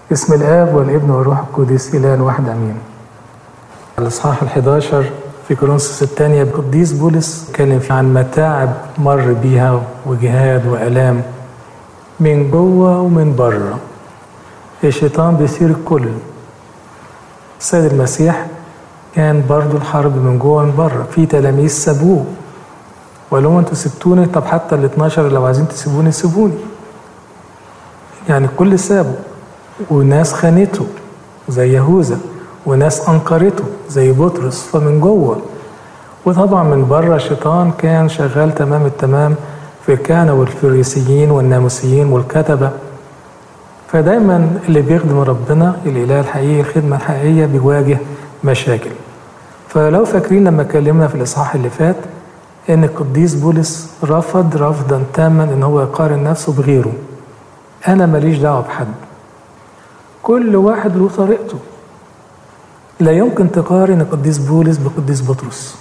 بسم الآب والابن والروح القدس إله الواحد أمين الإصحاح الحداشر في كورنثوس الثانية القديس بولس اتكلم فيه عن متاعب مر بيها وجهاد وآلام من جوه ومن بره الشيطان بيثير الكل السيد المسيح كان برضو الحرب من جوه ومن بره في تلاميذ سابوه وقال لهم انتوا سبتوني طب حتى ال 12 لو عايزين تسيبوني سيبوني يعني الكل سابه وناس خانته زي يهوذا وناس انكرته زي بطرس فمن جوه وطبعا من بره الشيطان كان شغال تمام التمام في الكهنه والفريسيين والناموسيين والكتبه فدايما اللي بيخدم ربنا الاله الحقيقي الخدمه الحقيقيه بيواجه مشاكل فلو فاكرين لما اتكلمنا في الاصحاح اللي فات ان القديس بولس رفض رفضا تاما ان هو يقارن نفسه بغيره انا ماليش دعوه بحد كل واحد له طريقته لا يمكن تقارن القديس بولس بقديس بطرس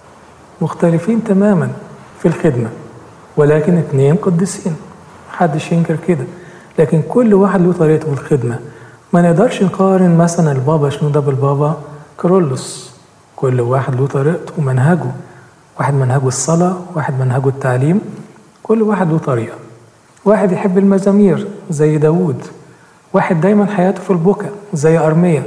مختلفين تماما في الخدمه ولكن اتنين قديسين محدش ينكر كده لكن كل واحد له طريقته في الخدمه ما نقدرش نقارن مثلا البابا شنو ده بالبابا كرولوس كل واحد له طريقته ومنهجه واحد منهجه الصلاة واحد منهجه التعليم كل واحد له طريقة واحد يحب المزامير زي داود واحد دايما حياته في البكاء زي أرمية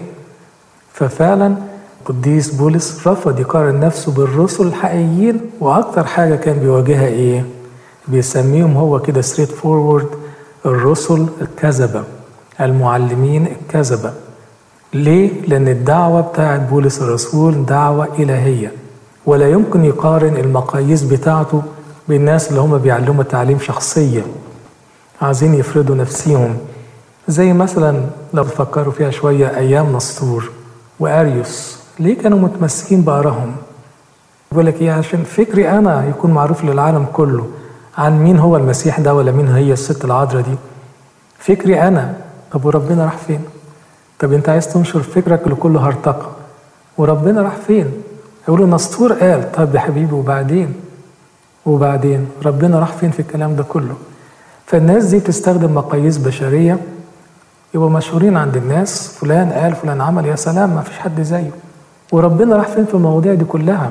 ففعلا قديس بولس رفض يقارن نفسه بالرسل الحقيقيين وأكتر حاجة كان بيواجهها إيه؟ بيسميهم هو كده ستريت فورورد الرسل الكذبة المعلمين الكذبة ليه؟ لأن الدعوة بتاعت بولس الرسول دعوة إلهية ولا يمكن يقارن المقاييس بتاعته بالناس اللي هم بيعلموا تعليم شخصية عايزين يفرضوا نفسيهم زي مثلا لو تفكروا فيها شوية أيام نسطور وأريوس ليه كانوا متمسكين بآرائهم بيقول لك إيه عشان فكري أنا يكون معروف للعالم كله عن مين هو المسيح ده ولا مين هي الست العذراء دي فكري أنا طب وربنا راح فين؟ طب أنت عايز تنشر فكرك لكله هرطقة وربنا راح فين؟ يقولوا نسطور قال طب يا حبيبي وبعدين وبعدين ربنا راح فين في الكلام ده كله فالناس دي بتستخدم مقاييس بشريه يبقوا مشهورين عند الناس فلان قال فلان عمل يا سلام ما فيش حد زيه وربنا راح فين في المواضيع دي كلها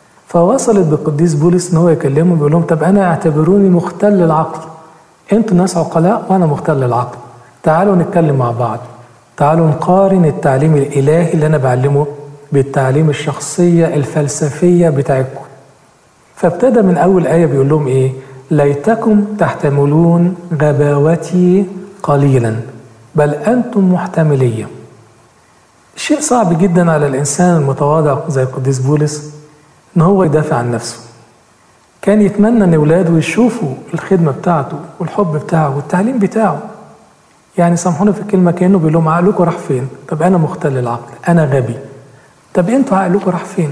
فوصلت بالقديس بولس ان هو يكلمهم بيقول لهم طب انا اعتبروني مختل العقل انتوا ناس عقلاء وانا مختل العقل تعالوا نتكلم مع بعض تعالوا نقارن التعليم الالهي اللي انا بعلمه بالتعليم الشخصية الفلسفية بتاعتكم فابتدى من أول آية بيقول لهم إيه ليتكم تحتملون غباوتي قليلا بل أنتم محتملية شيء صعب جدا على الإنسان المتواضع زي القديس بولس إن هو يدافع عن نفسه كان يتمنى إن أولاده يشوفوا الخدمة بتاعته والحب بتاعه والتعليم بتاعه يعني سامحونا في الكلمة كأنه بيقول لهم عقلكم راح فين؟ طب أنا مختل العقل أنا غبي طب انتوا عقلكم راح فين؟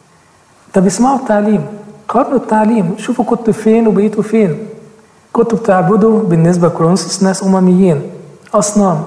طب اسمعوا التعليم قارنوا التعليم شوفوا كنتوا فين وبقيتوا فين كنتوا بتعبدوا بالنسبة لكورنثوس ناس أمميين أصنام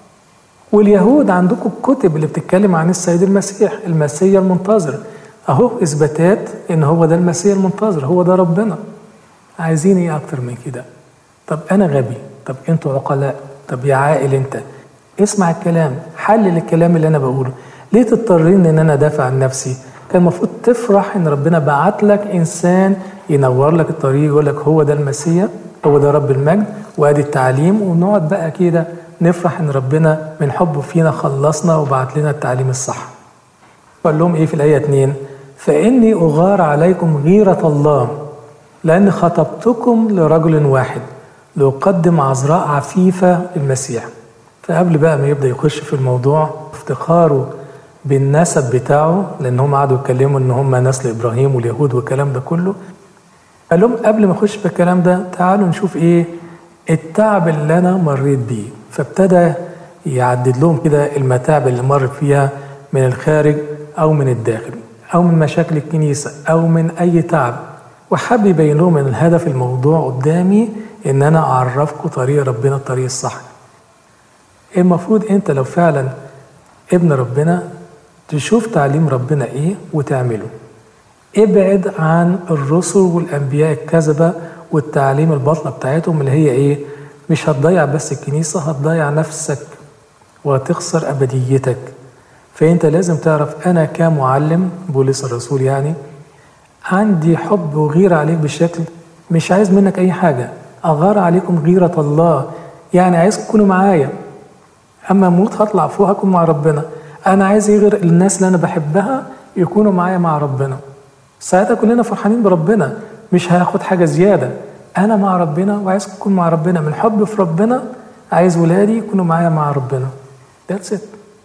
واليهود عندكم الكتب اللي بتتكلم عن السيد المسيح المسيح المنتظر أهو إثباتات إن هو ده المسيح المنتظر هو ده ربنا عايزين إيه أكتر من كده طب أنا غبي طب أنتوا عقلاء طب يا عاقل أنت اسمع الكلام حلل الكلام اللي أنا بقوله ليه تضطرين ان انا ادافع عن نفسي كان المفروض تفرح ان ربنا بعت لك انسان ينور لك الطريق يقول لك هو ده المسيح هو ده رب المجد وادي التعليم ونقعد بقى كده نفرح ان ربنا من حبه فينا خلصنا وبعت لنا التعليم الصح قال لهم ايه في الايه 2 فاني اغار عليكم غيره الله لان خطبتكم لرجل واحد لأقدم عذراء عفيفة للمسيح فقبل بقى ما يبدأ يخش في الموضوع افتخاره بالنسب بتاعه لان هم قعدوا يتكلموا ان هم نسل ابراهيم واليهود والكلام ده كله قال لهم قبل ما اخش في الكلام ده تعالوا نشوف ايه التعب اللي انا مريت بيه فابتدى يعدد لهم كده المتاعب اللي مر فيها من الخارج او من الداخل او من مشاكل الكنيسه او من اي تعب وحب يبين لهم ان الهدف الموضوع قدامي ان انا اعرفكم طريق ربنا الطريق الصح المفروض انت لو فعلا ابن ربنا تشوف تعليم ربنا ايه وتعمله ابعد عن الرسل والانبياء الكذبه والتعليم الباطله بتاعتهم اللي هي ايه مش هتضيع بس الكنيسه هتضيع نفسك وهتخسر أبديتك فأنت لازم تعرف أنا كمعلم بولس الرسول يعني عندي حب وغيرة عليك بشكل مش عايز منك أي حاجة أغار عليكم غيرة الله يعني عايز تكونوا معايا أما أموت هطلع فوق هكون مع ربنا أنا عايز يغير الناس اللي أنا بحبها يكونوا معايا مع ربنا ساعتها كلنا فرحانين بربنا مش هاخد حاجة زيادة أنا مع ربنا وعايز أكون مع ربنا من حب في ربنا عايز ولادي يكونوا معايا مع ربنا That's it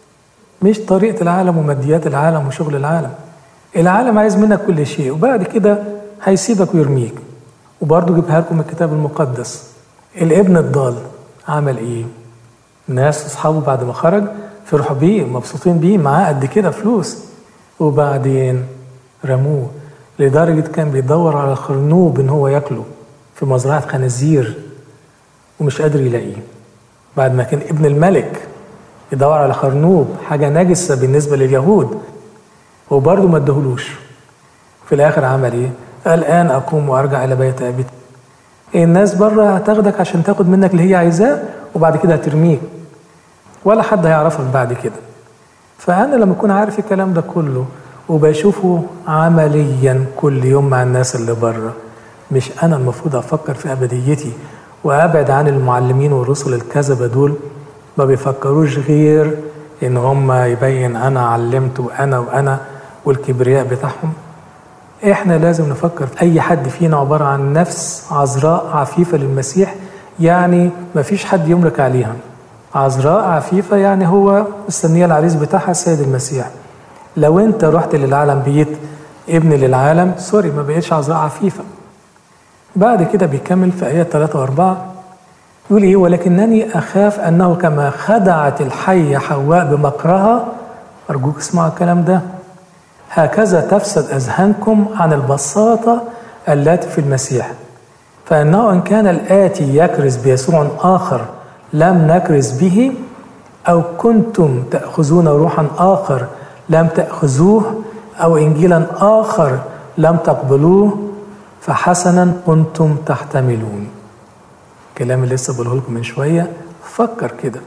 مش طريقة العالم وماديات العالم وشغل العالم العالم عايز منك كل شيء وبعد كده هيسيبك ويرميك وبرضه جيبها لكم الكتاب المقدس الابن الضال عمل ايه؟ ناس اصحابه بعد ما خرج فرحوا بيه مبسوطين بيه معاه قد كده فلوس وبعدين رموه لدرجة كان بيدور على خرنوب ان هو ياكله في مزرعة خنازير ومش قادر يلاقيه بعد ما كان ابن الملك يدور على خرنوب حاجة نجسة بالنسبة لليهود وبرضه ما ادهولوش في الآخر عمل إيه؟ قال الآن أقوم وأرجع إلى بيت أبي الناس بره هتاخدك عشان تاخد منك اللي هي عايزاه وبعد كده هترميك ولا حد هيعرفك بعد كده فأنا لما أكون عارف الكلام ده كله وبشوفه عمليا كل يوم مع الناس اللي بره مش أنا المفروض أفكر في أبديتي وأبعد عن المعلمين والرسل الكذبة دول ما بيفكروش غير إن هم يبين أنا علمت وأنا وأنا والكبرياء بتاعهم إحنا لازم نفكر في أي حد فينا عبارة عن نفس عذراء عفيفة للمسيح يعني ما فيش حد يملك عليها عذراء عفيفة يعني هو مستنية العريس بتاعها السيد المسيح لو انت رحت للعالم بيت ابن للعالم سوري ما بقتش عذراء عفيفة بعد كده بيكمل في آيات 3 و4 يقول ايه ولكنني اخاف انه كما خدعت الحية حواء بمكرها ارجوك اسمعوا الكلام ده هكذا تفسد اذهانكم عن البساطة التي في المسيح فانه ان كان الاتي يكرز بيسوع اخر لم نكرز به او كنتم تاخذون روحا اخر لم تاخذوه او انجيلا اخر لم تقبلوه فحسنا كنتم تحتملون الكلام اللي لسه بقوله لكم من شويه فكر كده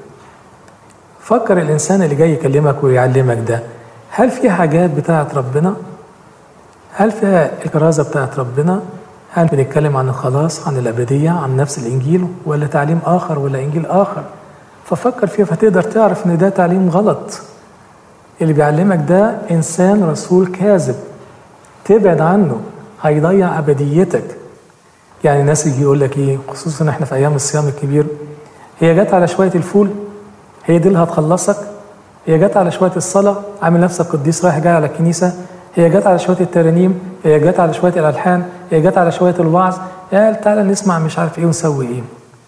فكر الانسان اللي جاي يكلمك ويعلمك ده هل في حاجات بتاعت ربنا هل فيها الكرازه بتاعت ربنا هل بنتكلم عن الخلاص عن الابديه عن نفس الانجيل ولا تعليم اخر ولا انجيل اخر ففكر فيها فتقدر تعرف ان ده تعليم غلط اللي بيعلمك ده انسان رسول كاذب تبعد عنه هيضيع ابديتك يعني الناس يجي يقول لك ايه خصوصا احنا في ايام الصيام الكبير هي جت على شويه الفول هي دي اللي هتخلصك هي جت على شويه الصلاه عامل نفسك قديس رايح جاي على الكنيسه هي جت على شويه الترانيم هي جت على شويه الالحان هي جت على شويه الوعظ يا تعالى نسمع مش عارف ايه ونسوي ايه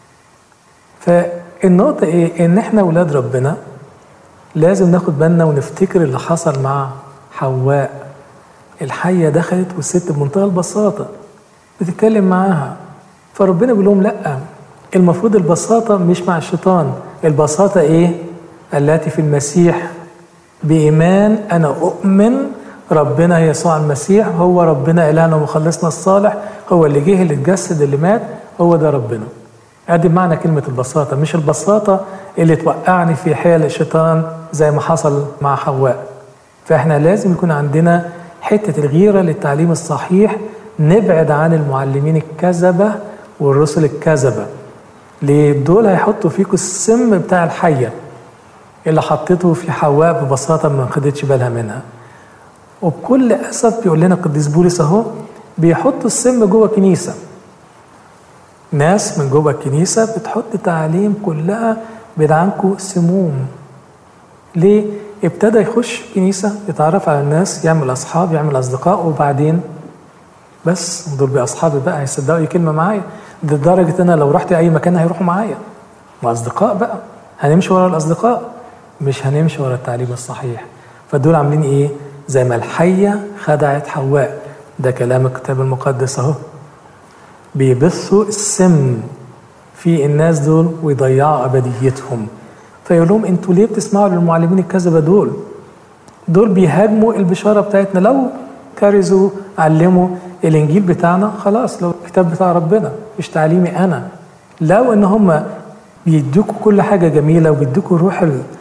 فالنقطه ايه ان احنا اولاد ربنا لازم ناخد بالنا ونفتكر اللي حصل مع حواء الحيه دخلت والست بمنتهى البساطه بتتكلم معاها فربنا بيقول لهم لا المفروض البساطة مش مع الشيطان البساطة ايه التي في المسيح بإيمان أنا أؤمن ربنا يسوع المسيح هو ربنا إلهنا ومخلصنا الصالح هو اللي جه اللي اتجسد اللي مات هو ده ربنا ادي معنى كلمة البساطة مش البساطة اللي توقعني في حيل الشيطان زي ما حصل مع حواء فاحنا لازم يكون عندنا حتة الغيرة للتعليم الصحيح نبعد عن المعلمين الكذبة والرسل الكذبة ليه دول هيحطوا فيكم السم بتاع الحية اللي حطيته في حواء ببساطة ما خدتش بالها منها وبكل أسف بيقول لنا القديس بولس أهو بيحطوا السم جوه كنيسة ناس من جوه الكنيسة بتحط تعاليم كلها بدعنكم سموم ليه؟ ابتدى يخش كنيسة يتعرف على الناس يعمل أصحاب يعمل أصدقاء وبعدين بس دول بأصحابي بقى هيصدقوا أي كلمة معايا ده لدرجة أنا لو رحت أي مكان هيروحوا معايا وأصدقاء بقى هنمشي ورا الأصدقاء مش هنمشي ورا التعليم الصحيح فدول عاملين إيه؟ زي ما الحية خدعت حواء ده كلام الكتاب المقدس أهو بيبثوا السم في الناس دول ويضيعوا أبديتهم فيقول لهم انتوا ليه بتسمعوا للمعلمين الكذبة دول؟ دول بيهاجموا البشارة بتاعتنا لو كرزوا علموا الانجيل بتاعنا خلاص لو الكتاب بتاع ربنا مش تعليمي انا لو ان هم بيدوكوا كل حاجه جميله وبيدوكوا روح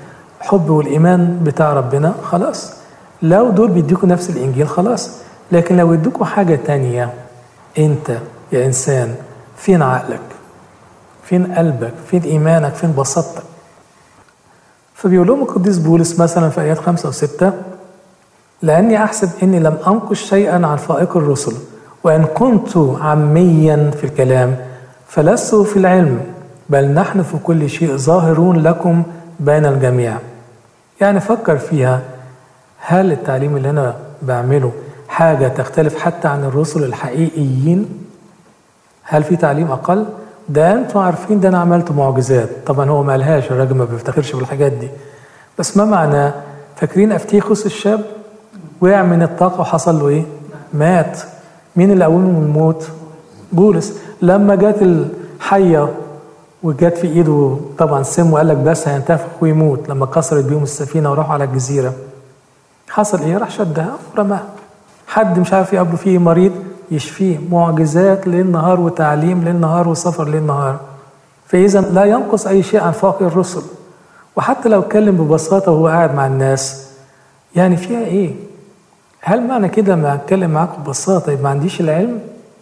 الحب والايمان بتاع ربنا خلاص لو دول بيديكوا نفس الانجيل خلاص لكن لو يدوكوا حاجه تانية انت يا انسان فين عقلك فين قلبك فين ايمانك فين بساطتك فبيقول لهم القديس بولس مثلا في ايات خمسة وستة لاني احسب اني لم انقش شيئا عن فائق الرسل وان كنت عميا في الكلام فلست في العلم بل نحن في كل شيء ظاهرون لكم بين الجميع يعني فكر فيها هل التعليم اللي انا بعمله حاجه تختلف حتى عن الرسل الحقيقيين هل في تعليم اقل ده انتوا عارفين ده انا عملت معجزات طبعا هو ما قالهاش الراجل ما بيفتخرش بالحاجات دي بس ما معناه فاكرين افتيخوس الشاب وقع من الطاقه وحصل له ايه مات مين اللي قومه من الموت بولس لما جت الحيه وجت في ايده طبعا سم وقال لك بس هينتفخ ويموت لما كسرت بيهم السفينه وراحوا على الجزيره حصل ايه راح شدها ورماها حد مش عارف يقابله فيه مريض يشفيه معجزات ليل نهار وتعليم ليل نهار وسفر ليل نهار فاذا لا ينقص اي شيء عن فوق الرسل وحتى لو اتكلم ببساطه وهو قاعد مع الناس يعني فيها ايه هل معنى كده ما اتكلم معاكم ببساطه يبقى ما عنديش العلم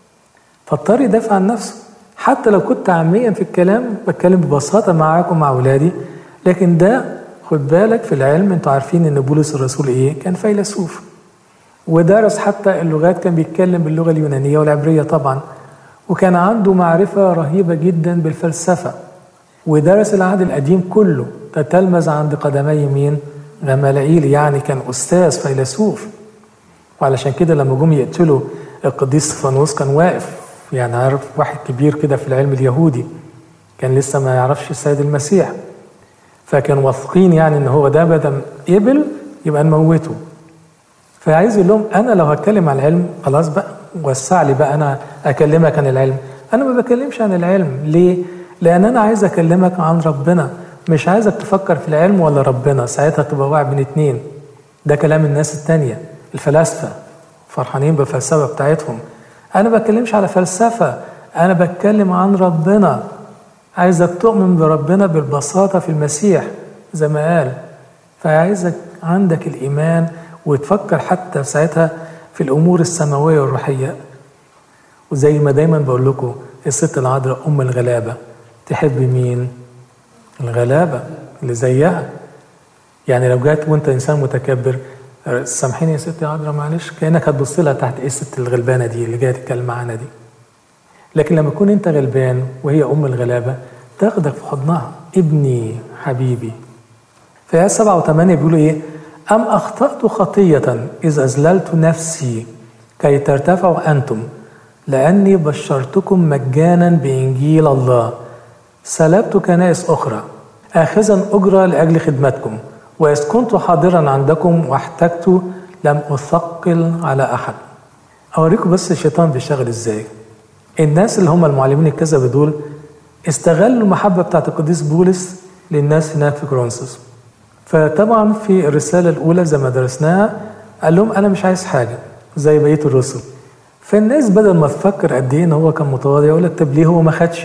فاضطر يدافع عن نفسه حتى لو كنت عاميا في الكلام بتكلم ببساطه معاكم مع اولادي لكن ده خد بالك في العلم انتوا عارفين ان بولس الرسول ايه كان فيلسوف ودرس حتى اللغات كان بيتكلم باللغه اليونانيه والعبريه طبعا وكان عنده معرفه رهيبه جدا بالفلسفه ودرس العهد القديم كله تتلمذ عند قدمي مين غمالائيل يعني كان استاذ فيلسوف وعلشان كده لما جم يقتلوا القديس استفانوس كان واقف يعني عارف واحد كبير كده في العلم اليهودي كان لسه ما يعرفش السيد المسيح فكانوا واثقين يعني ان هو ده بدل قبل يبقى نموته فعايز يقول لهم انا لو هتكلم عن العلم خلاص بقى وسع لي بقى انا اكلمك عن العلم انا ما بكلمش عن العلم ليه لان انا عايز اكلمك عن ربنا مش عايزك تفكر في العلم ولا ربنا ساعتها تبقى واقع بين اتنين ده كلام الناس التانية الفلاسفة فرحانين بالفلسفة بتاعتهم انا ما بتكلمش على فلسفة انا بتكلم عن ربنا عايزك تؤمن بربنا بالبساطة في المسيح زي ما قال فعايزك عندك الإيمان وتفكر حتى ساعتها في الأمور السماوية والروحية وزي ما دايما بقول لكم الست العذراء أم الغلابة تحب مين؟ الغلابة اللي زيها يعني لو جات وانت انسان متكبر سامحيني يا ست يا عذراء معلش كانك هتبص لها تحت ايه الست الغلبانه دي اللي جايه تتكلم معانا دي لكن لما تكون انت غلبان وهي ام الغلابه تاخدك في حضنها ابني حبيبي في آية سبعة وثمانية بيقولوا إيه؟ أم أخطأت خطية إذ أذللت نفسي كي ترتفعوا أنتم لأني بشرتكم مجانا بإنجيل الله سلبت كنائس أخرى آخذا أجرة لأجل خدمتكم وإذ كنت حاضرا عندكم واحتجت لم أثقل على أحد أوريكم بس الشيطان بيشتغل إزاي الناس اللي هم المعلمين الكذبة دول استغلوا المحبة بتاعت القديس بولس للناس هناك في كورنثوس فطبعا في الرسالة الأولى زي ما درسناها قال لهم أنا مش عايز حاجة زي بقية الرسل فالناس بدل ما تفكر قد إيه إن هو كان متواضع يقول لك طب ليه هو ما خدش؟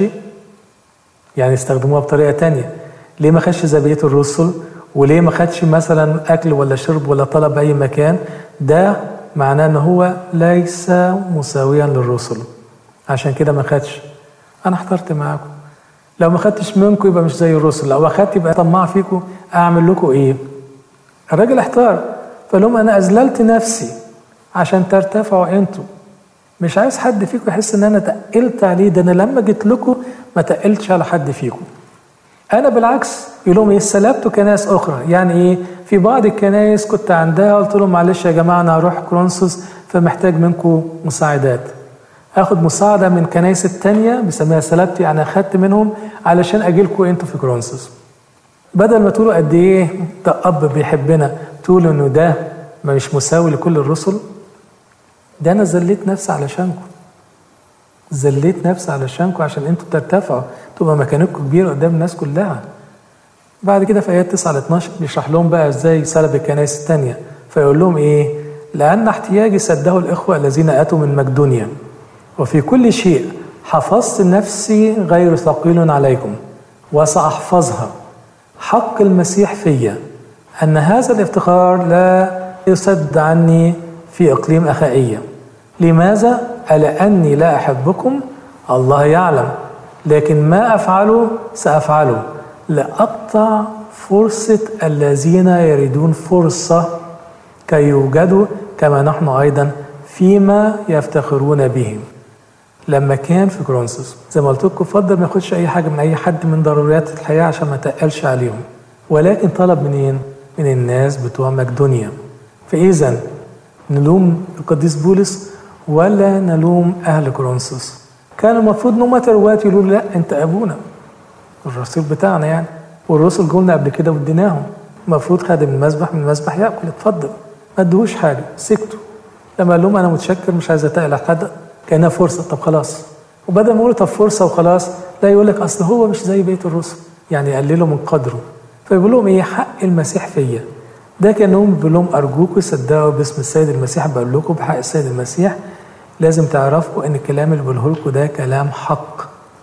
يعني استخدموها بطريقة تانية ليه ما خدش زي بقية الرسل؟ وليه ما خدش مثلا أكل ولا شرب ولا طلب أي مكان؟ ده معناه إن هو ليس مساويا للرسل عشان كده ما خدش أنا احترت معاكم لو ما خدتش منكم يبقى مش زي الرسل لو اخدت يبقى طماع فيكم اعمل لكم ايه الراجل احتار فقال لهم انا اذللت نفسي عشان ترتفعوا انتوا مش عايز حد فيكم يحس ان انا تقلت عليه ده انا لما جيت لكم ما تقلتش على حد فيكم انا بالعكس يقول لهم ايه سلبت كنائس اخرى يعني ايه في بعض الكنائس كنت عندها قلت لهم معلش يا جماعه انا هروح كرونسوس فمحتاج منكم مساعدات اخد مساعده من كنايس التانية بسميها سلبت يعني اخدت منهم علشان اجي لكم انتوا في كرونسوس بدل ما تقولوا قد ايه ده اب بيحبنا تقولوا انه ده مش مساوي لكل الرسل ده انا ذليت نفسي علشانكم ذليت نفسي علشانكم عشان انتوا ترتفعوا تبقى مكانتكم كبيره قدام الناس كلها بعد كده في ايات 9 ل 12 بيشرح لهم بقى ازاي سلب الكنائس التانية فيقول لهم ايه لان احتياجي سده الاخوه الذين اتوا من مقدونيا وفي كل شيء حفظت نفسي غير ثقيل عليكم وسأحفظها حق المسيح فيا أن هذا الافتخار لا يسد عني في إقليم أخائية لماذا؟ ألا أني لا أحبكم الله يعلم لكن ما أفعله سأفعله لأقطع فرصة الذين يريدون فرصة كي يوجدوا كما نحن أيضا فيما يفتخرون بهم لما كان في كرونسوس زي ما قلت لكم فضل ما ياخدش اي حاجه من اي حد من ضروريات الحياه عشان ما تقلش عليهم ولكن طلب منين؟ من الناس بتوع مقدونيا فاذا نلوم القديس بولس ولا نلوم اهل كرونسوس كان المفروض انهم تروات يقولوا لا انت ابونا الرسول بتاعنا يعني والرسل جولنا قبل كده واديناهم المفروض خادم المسبح من المسبح ياكل اتفضل ما ادوش حاجه سكتوا لما قال لهم انا متشكر مش عايز اتقل حد كانها فرصه طب خلاص وبدل ما يقول طب فرصه وخلاص لا يقول لك اصل هو مش زي بيت الرسل يعني يقللوا من قدره فيقول لهم ايه حق المسيح فيا ده كانهم بيقول لهم ارجوكم صدقوا باسم السيد المسيح بقول لكم بحق السيد المسيح لازم تعرفوا ان الكلام اللي بقوله لكم ده كلام حق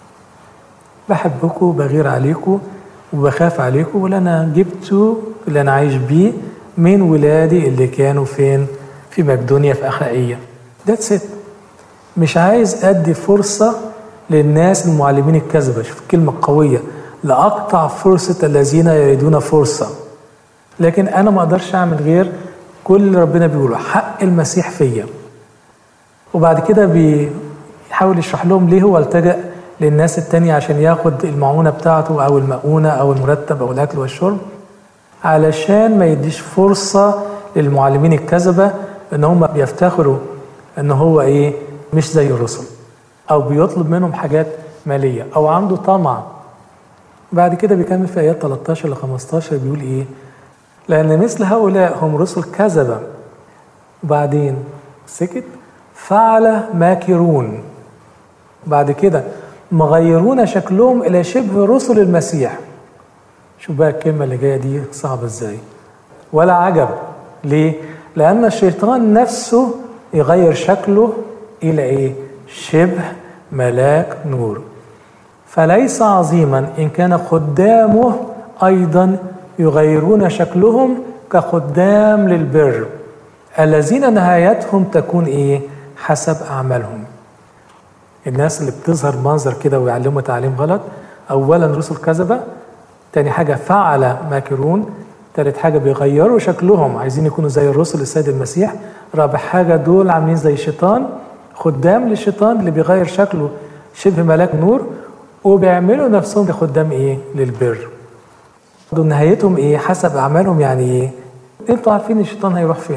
بحبكم بغير عليكم وبخاف عليكم واللي انا جبته اللي انا عايش بيه من ولادي اللي كانوا فين في مقدونيا في اخائيه ذاتس ات مش عايز ادي فرصه للناس المعلمين الكذبه شوف الكلمه القويه لاقطع فرصه الذين يريدون فرصه لكن انا ما اقدرش اعمل غير كل اللي ربنا بيقوله حق المسيح فيا وبعد كده بيحاول يشرح لهم ليه هو التجأ للناس التانية عشان ياخد المعونة بتاعته أو المؤونة أو المرتب أو الأكل والشرب علشان ما يديش فرصة للمعلمين الكذبة إن هم بيفتخروا إن هو إيه مش زي الرسل أو بيطلب منهم حاجات مالية أو عنده طمع بعد كده بيكمل في آيات 13 ل 15 بيقول إيه لأن مثل هؤلاء هم رسل كذبة وبعدين سكت فعل ماكرون بعد كده مغيرون شكلهم الى شبه رسل المسيح شوف بقى الكلمه اللي جايه دي صعبه ازاي ولا عجب ليه لان الشيطان نفسه يغير شكله الى ايه شبه ملاك نور فليس عظيما ان كان خدامه ايضا يغيرون شكلهم كخدام للبر الذين نهايتهم تكون ايه حسب اعمالهم الناس اللي بتظهر منظر كده ويعلموا تعليم غلط اولا رسل كذبه تاني حاجه فعل ماكرون تالت حاجه بيغيروا شكلهم عايزين يكونوا زي الرسل السيد المسيح رابع حاجه دول عاملين زي الشيطان خدام للشيطان اللي بيغير شكله شبه ملاك نور وبيعملوا نفسهم كخدام ايه للبر دول نهايتهم ايه حسب اعمالهم يعني ايه انتوا عارفين الشيطان هيروح فين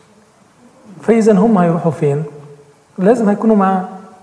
فاذا هم هيروحوا فين لازم هيكونوا معاه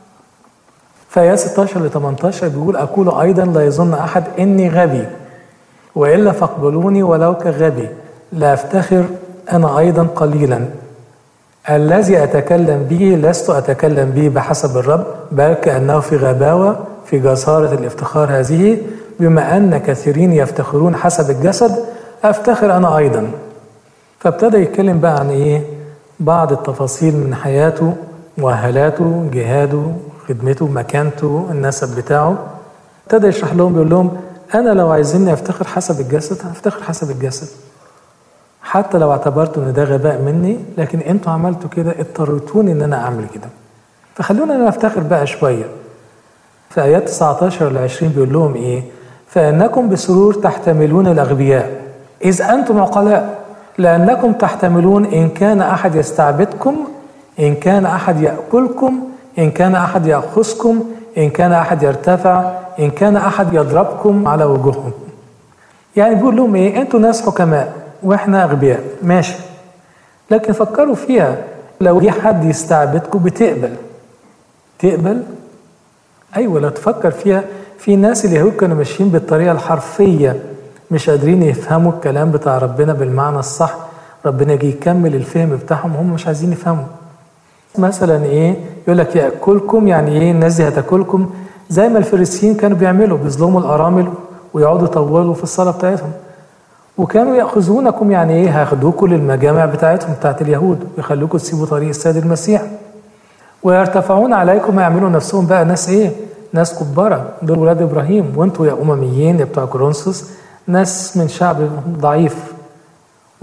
في آيات 16 ل 18 بيقول أقول أيضا لا يظن أحد إني غبي وإلا فاقبلوني ولو كغبي لا أفتخر أنا أيضا قليلا الذي أتكلم به لست أتكلم به بحسب الرب بل كأنه في غباوة في جسارة الافتخار هذه بما أن كثيرين يفتخرون حسب الجسد أفتخر أنا أيضا فابتدى يتكلم بقى عن إيه بعض التفاصيل من حياته مؤهلاته جهاده خدمته مكانته النسب بتاعه ابتدى يشرح لهم بيقول لهم انا لو عايزيني افتخر حسب الجسد هفتخر حسب الجسد حتى لو اعتبرت ان ده غباء مني لكن انتوا عملتوا كده اضطريتوني ان انا اعمل كده فخلونا انا افتخر بقى شويه في ايات 19 ل 20 بيقول لهم ايه فانكم بسرور تحتملون الاغبياء اذ انتم عقلاء لانكم تحتملون ان كان احد يستعبدكم ان كان احد ياكلكم إن كان أحد يأخذكم إن كان أحد يرتفع إن كان أحد يضربكم على وجوههم يعني بيقول لهم إيه أنتوا ناس حكماء وإحنا أغبياء ماشي لكن فكروا فيها لو جه حد يستعبدكم بتقبل تقبل أيوة لو تفكر فيها في ناس اليهود كانوا ماشيين بالطريقة الحرفية مش قادرين يفهموا الكلام بتاع ربنا بالمعنى الصح ربنا يجي يكمل الفهم بتاعهم هم مش عايزين يفهموا مثلا ايه يقول لك ياكلكم يعني ايه الناس دي هتاكلكم زي ما الفريسيين كانوا بيعملوا بيظلموا الارامل ويقعدوا يطولوا في الصلاه بتاعتهم وكانوا ياخذونكم يعني ايه هياخدوكم للمجامع بتاعتهم بتاعت اليهود ويخلوكم تسيبوا طريق السيد المسيح ويرتفعون عليكم يعملوا نفسهم بقى ناس ايه ناس كبارة دول ولاد ابراهيم وانتوا يا امميين يا بتوع كورنثوس ناس من شعب ضعيف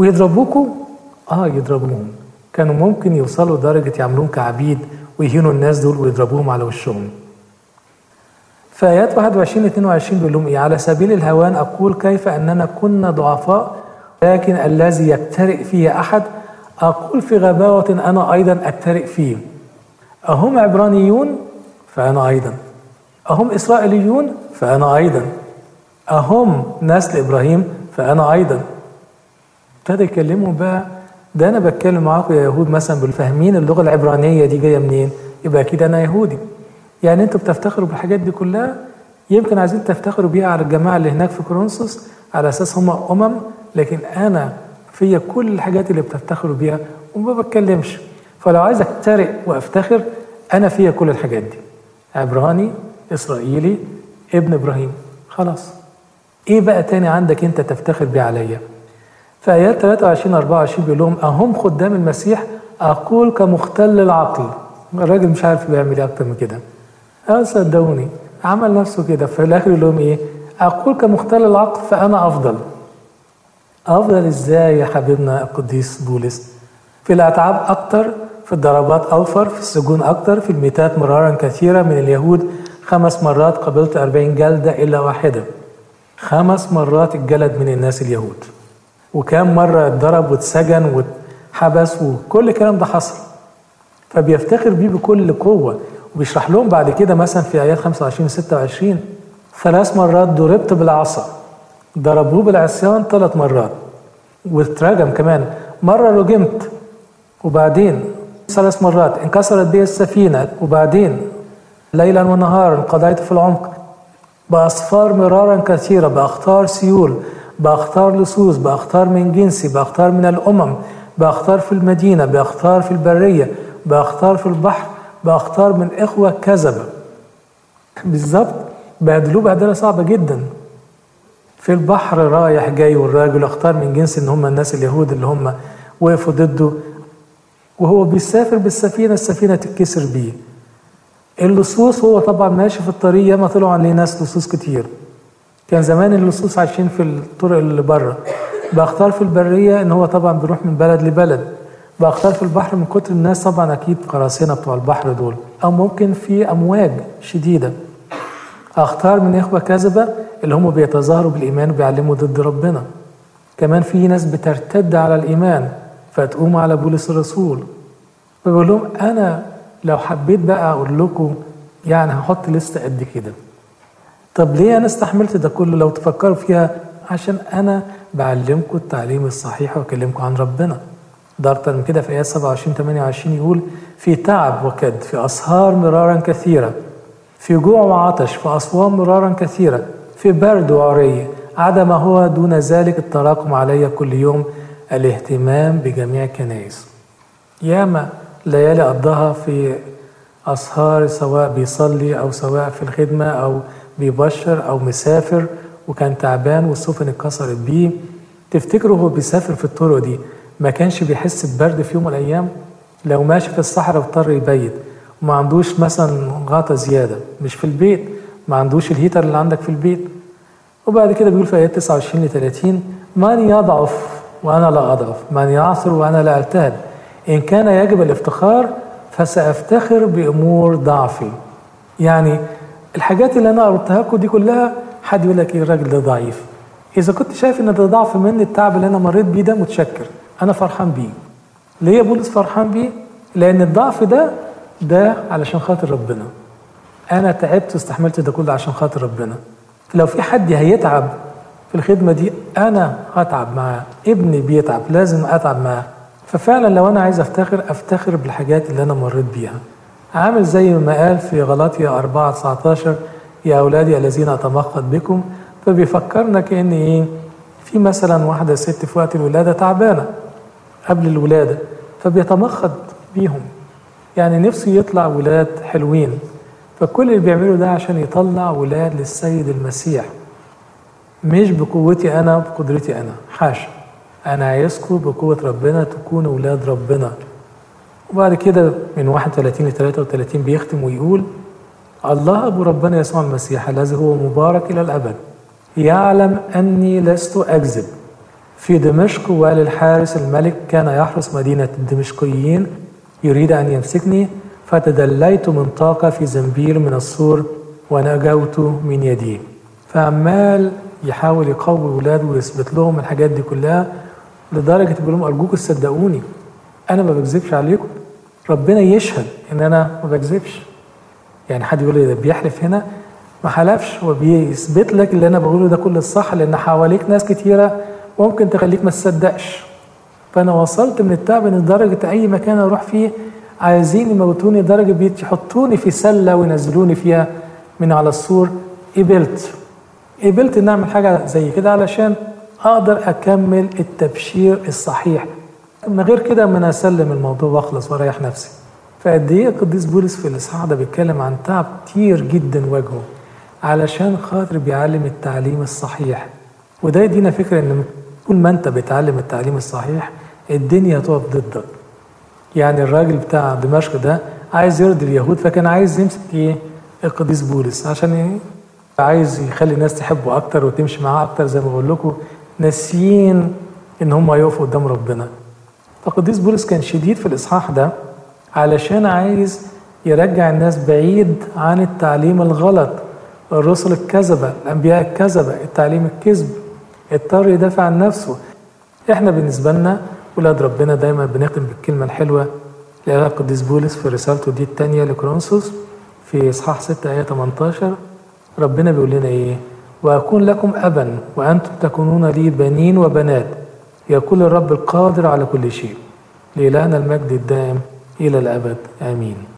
ويضربوكوا اه يضربوهم كانوا ممكن يوصلوا لدرجة يعملوهم كعبيد ويهينوا الناس دول ويضربوهم على وشهم في آيات 21 22 بيقول لهم إيه على سبيل الهوان أقول كيف أننا كنا ضعفاء لكن الذي يكترئ فيه أحد أقول في غباوة أنا أيضا أكترئ فيه أهم عبرانيون فأنا أيضا أهم إسرائيليون فأنا أيضا أهم نسل إبراهيم فأنا أيضا ابتدى يكلموا بقى ده أنا بتكلم معاكم يا يهود مثلا بالفاهمين اللغة العبرانية دي جاية منين يبقى أكيد أنا يهودي يعني أنتوا بتفتخروا بالحاجات دي كلها يمكن عايزين تفتخروا بيها على الجماعة اللي هناك في كورنثوس على أساس هم أمم لكن أنا فيا كل الحاجات اللي بتفتخروا بيها وما بتكلمش فلو عايز أكترئ وأفتخر أنا فيا كل الحاجات دي عبراني إسرائيلي ابن إبراهيم خلاص إيه بقى تاني عندك أنت تفتخر بيه عليا في آيات 23 24 بيقول لهم أهم خدام المسيح أقول كمختل العقل الراجل مش عارف بيعمل إيه أكتر من كده أه صدقوني عمل نفسه كده في الآخر يقول لهم إيه أقول كمختل العقل فأنا أفضل أفضل إزاي يا حبيبنا القديس بولس في الأتعاب أكتر في الضربات أوفر في السجون أكتر في الميتات مرارا كثيرة من اليهود خمس مرات قبلت أربعين جلدة إلا واحدة خمس مرات الجلد من الناس اليهود وكام مرة اتضرب واتسجن واتحبس وكل الكلام ده حصل فبيفتخر بيه بكل قوة وبيشرح لهم بعد كده مثلا في آيات 25 و 26 ثلاث مرات ضربت بالعصا ضربوه بالعصيان ثلاث مرات واترجم كمان مرة رجمت وبعدين ثلاث مرات انكسرت بي السفينة وبعدين ليلا ونهارا قضيت في العمق بأصفار مرارا كثيرة بأخطار سيول بأخطار لصوص بأخطار من جنسي بأخطار من الأمم بأخطار في المدينة بأخطار في البرية بأخطار في البحر بأخطار من إخوة كذبة بالظبط بهدلوه بهدلة صعبة جدا في البحر رايح جاي والراجل اختار من جنس ان هم الناس اليهود اللي هم وقفوا ضده وهو بيسافر بالسفينه السفينه تتكسر بيه اللصوص هو طبعا ماشي في الطريق ياما طلعوا عليه ناس لصوص كتير كان زمان اللصوص عايشين في الطرق اللي بره باختار في البريه ان هو طبعا بيروح من بلد لبلد باختار في البحر من كتر الناس طبعا اكيد قراصنه بتوع البحر دول او ممكن في امواج شديده اختار من اخوه كذبه اللي هم بيتظاهروا بالايمان وبيعلموا ضد ربنا كمان في ناس بترتد على الايمان فتقوم على بولس الرسول فبقول لهم انا لو حبيت بقى اقول لكم يعني هحط لسته قد كده طب ليه انا استحملت ده كله لو تفكروا فيها عشان انا بعلمكم التعليم الصحيح واكلمكم عن ربنا ده اكتر من كده في ايات 27 28 يقول في تعب وكد في اسهار مرارا كثيره في جوع وعطش في اصوام مرارا كثيره في برد وعري عدم هو دون ذلك التراكم علي كل يوم الاهتمام بجميع الكنائس ياما ليالي قضاها في أسهار سواء بيصلي أو سواء في الخدمة أو بيبشر أو مسافر وكان تعبان والسفن اتكسرت بيه تفتكروا هو بيسافر في الطرق دي ما كانش بيحس ببرد في يوم من الأيام لو ماشي في الصحراء واضطر يبيت وما عندوش مثلا غطا زيادة مش في البيت ما عندوش الهيتر اللي عندك في البيت وبعد كده بيقول في آيات 29 ل 30 من يضعف وأنا لا أضعف من يعثر وأنا لا ألتهب إن كان يجب الافتخار فسأفتخر بأمور ضعفي يعني الحاجات اللي أنا قلتها لكم دي كلها حد يقول لك إيه الراجل ده ضعيف إذا كنت شايف إن ده ضعف مني التعب اللي أنا مريت بيه ده متشكر أنا فرحان بيه ليه يا بولس فرحان بيه؟ لأن الضعف ده ده علشان خاطر ربنا أنا تعبت واستحملت ده كله عشان خاطر ربنا لو في حد هيتعب في الخدمة دي أنا هتعب معاه ابني بيتعب لازم أتعب معاه ففعلا لو أنا عايز أفتخر أفتخر بالحاجات اللي أنا مريت بيها عامل زي ما قال في غلاطيا 4 19 يا أولادي الذين أتمخض بكم فبيفكرنا كأن إيه في مثلا واحدة ست في وقت الولادة تعبانة قبل الولادة فبيتمخض بيهم يعني نفسه يطلع ولاد حلوين فكل اللي بيعمله ده عشان يطلع ولاد للسيد المسيح مش بقوتي انا بقدرتي انا حاشا انا عايزكم بقوه ربنا تكونوا ولاد ربنا وبعد كده من 31 ل 33 بيختم ويقول الله ابو ربنا يسوع المسيح الذي هو مبارك الى الابد يعلم اني لست اكذب في دمشق وللحارس الملك كان يحرس مدينة الدمشقيين يريد أن يمسكني فتدليت من طاقة في زنبيل من السور ونجوت من يديه فعمال يحاول يقوي ولاده ويثبت لهم الحاجات دي كلها لدرجة بيقول لهم أرجوكم صدقوني أنا ما بكذبش عليكم ربنا يشهد إن أنا ما بكذبش يعني حد يقول لي ده بيحلف هنا ما حلفش هو بيثبت لك اللي أنا بقوله ده كل الصح لأن حواليك ناس كتيرة ممكن تخليك ما تصدقش فأنا وصلت من التعب لدرجة أي مكان أروح فيه عايزين يموتوني درجة بيحطوني في سلة وينزلوني فيها من على السور قبلت قبلت ان اعمل حاجه زي كده علشان اقدر اكمل التبشير الصحيح من غير كده ما انا اسلم الموضوع واخلص واريح نفسي فقد ايه القديس بولس في الاصحاح ده بيتكلم عن تعب كتير جدا واجهه علشان خاطر بيعلم التعليم الصحيح وده يدينا فكره ان طول ما انت بتعلم التعليم الصحيح الدنيا تقف ضدك يعني الراجل بتاع دمشق ده عايز يرضي اليهود فكان عايز يمسك ايه القديس بولس عشان ايه عايز يخلي الناس تحبه اكتر وتمشي معاه اكتر زي ما بقول لكم ناسيين ان هم يقفوا قدام ربنا فقديس بولس كان شديد في الاصحاح ده علشان عايز يرجع الناس بعيد عن التعليم الغلط الرسل الكذبه الانبياء الكذبه التعليم الكذب اضطر يدافع عن نفسه احنا بالنسبه لنا ولاد ربنا دايما بنختم بالكلمه الحلوه اللي قالها القديس بولس في رسالته دي الثانيه لكورنثوس في اصحاح 6 ايه 18 ربنا بيقول لنا ايه واكون لكم ابا وانتم تكونون لي بنين وبنات يقول الرب القادر على كل شيء لإلهنا المجد الدائم الى الابد امين